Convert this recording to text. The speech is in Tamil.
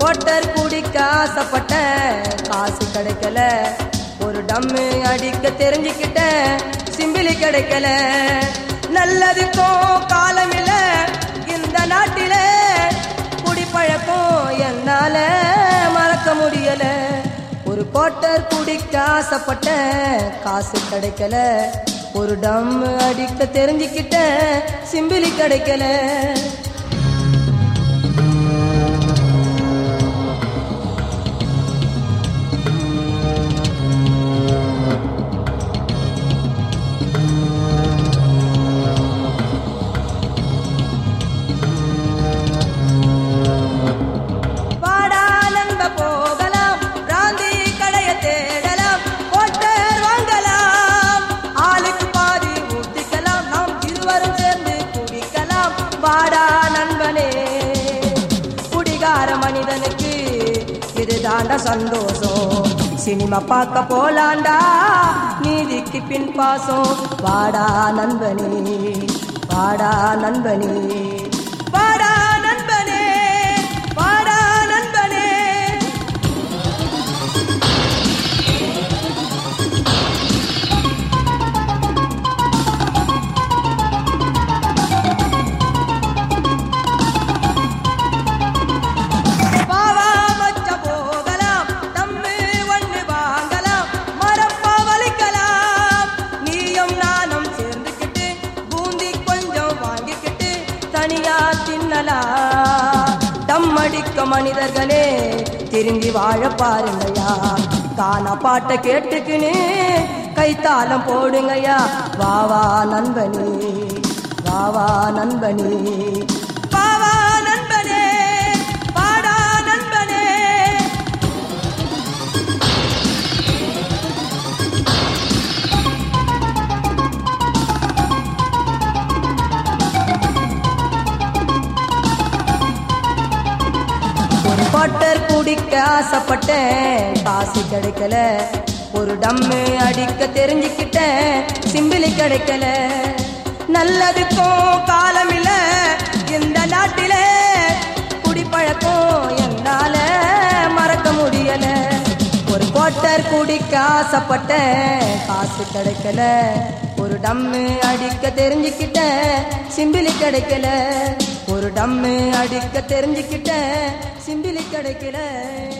கோட்டர் குடிக்க ஆசைப்பட்ட காசு கிடைக்கல ஒரு டம்மு அடிக்க தெரிஞ்சுக்கிட்ட சிம்பிளி கிடைக்கல நல்லதுக்கும் காலமில்ல இந்த நாட்டில குடிப்பழக்கம் என்னால மறக்க முடியல ஒரு கோட்டர் குடிக்க ஆசைப்பட்ட காசு கிடைக்கல ஒரு டம் அடிக்க தெரிஞ்சுக்கிட்ட சிம்பிளி கிடைக்கல வாடா நண்ப போகலாம் ராந்தி கடைய தேடலாம் கோட்டர் வாங்கலாம் ஆளுக்கு பாதி ஊத்திக்கலாம் நாம் இருவரும் சேர்ந்து குடிக்கலாம் வாடா நண்பனே குடிகார மனிதனுக்கு இதுதாண்டா சந்தோஷம் சினிமா பார்க்க போலாண்டா நீதிக்கு பின் பாசம் வாடா நண்பனே வாடா நண்பனே வாடா நண்பனே வாடா நண்பனே பாவா மச்ச போகலாம் தம்மு ஒண்ணு வாங்கலாம் மரப்பா வலிக்கலாம் நீயும் நானும் சேர்ந்துக்கிட்டு பூந்தி கொஞ்சம் வாங்கிக்கிட்டு தனியா தின்னலாம் தம் அடிக்க மனிதர்களே திரும்பி வாழ பாருங்கய்யா காணா பாட்டை கேட்டுக்கின்னு கைத்தாளம் போடுங்கய்யா வா வா நண்பனே வா வா நண்பனே வா வா நண்பனே வாடா நண்பனே ஒரு பாட்டர் குடிக்க ஆசைப்பட்டேன் காசு கிடைக்கல ஒரு டம்மு அடிக்க தெரிஞ்சுக்கிட்டேன் சிம்பிளி கிடைக்கல நல்லதுக்கும் காலமில்ல இந்த நாட்டில குடிப்பழக்கம் என்னால மறக்க முடியல ஒரு கோட்டர் குடிக்க ஆசைப்பட்டேன் காசு கிடைக்கல ஒரு டம்மு அடிக்க தெரிஞ்சுக்கிட்டேன் சிம்பிளி கிடைக்கல ஒரு டம்மு அடிக்க தெரிஞ்சுக்கிட்டேன் சிம்பிளி கிடைக்கல